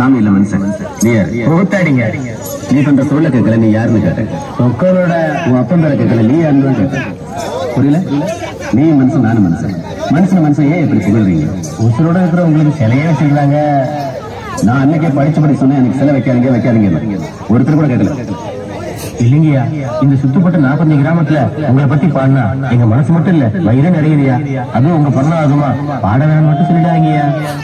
சாமி இல்ல மனுஷன் நீ யாரு கூத்தாடிங்க நீ பண்ற சொல்ல கேட்கல நீ யாருன்னு கேட்டேன் சொக்கனோட உன் அப்பன் பேரை கேட்கல நீ யாருன்னு தான் கேட்டேன் புரியல நீ மனுஷன் நானும் மனுஷன் மனுஷன் மனுஷன் ஏன் இப்படி புகழ்றீங்க உசுரோட இருக்கிற உங்களுக்கு சிலையே வச்சுக்கலாங்க நான் அன்னைக்கே படிச்சு படி சொன்னேன் எனக்கு சிலை வைக்காதீங்க வைக்காதீங்க ஒருத்தர் கூட கேட்கல இல்லைங்கய்யா இந்த சுத்துப்பட்ட நாற்பத்தஞ்சு கிராமத்துல உங்களை பத்தி பாடினா எங்க மனசு மட்டும் இல்ல வயிறு நிறையுதுயா அதுவும் உங்க பண்ண ஆகுமா பாட வேணாம் மட்டும் சொல்லிடாங்கய்யா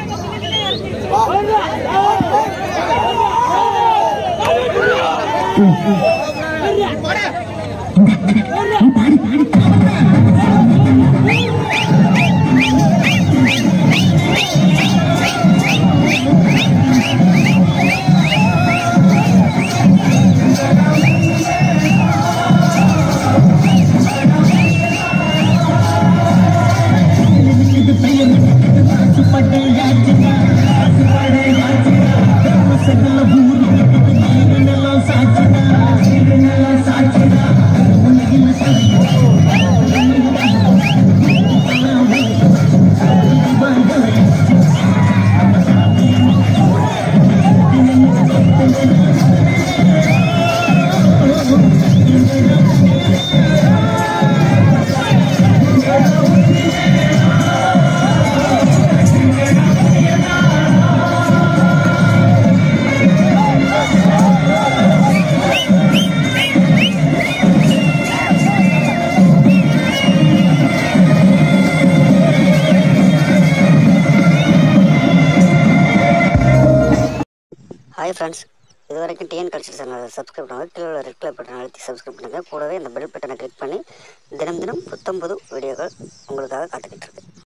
ஹாய் ஃப்ரெண்ட்ஸ் இது வரைக்கும் டிஎன் கல்ச்சர் சேனலை சப்ஸ்கிரைப் பண்ணுங்கள் கீழே உள்ள ரெட் கலர் பட்டன் அழுத்தி சப்ஸ்கிரைப் பண்ணுங்கள் கூடவே இந்த பெல் பட்டனை கிளிக் பண்ணி தினம் தினம் புத்தம் புது வீடியோக்கள் உங்களுக்காக காத்துக்கிட்டு இருக்கு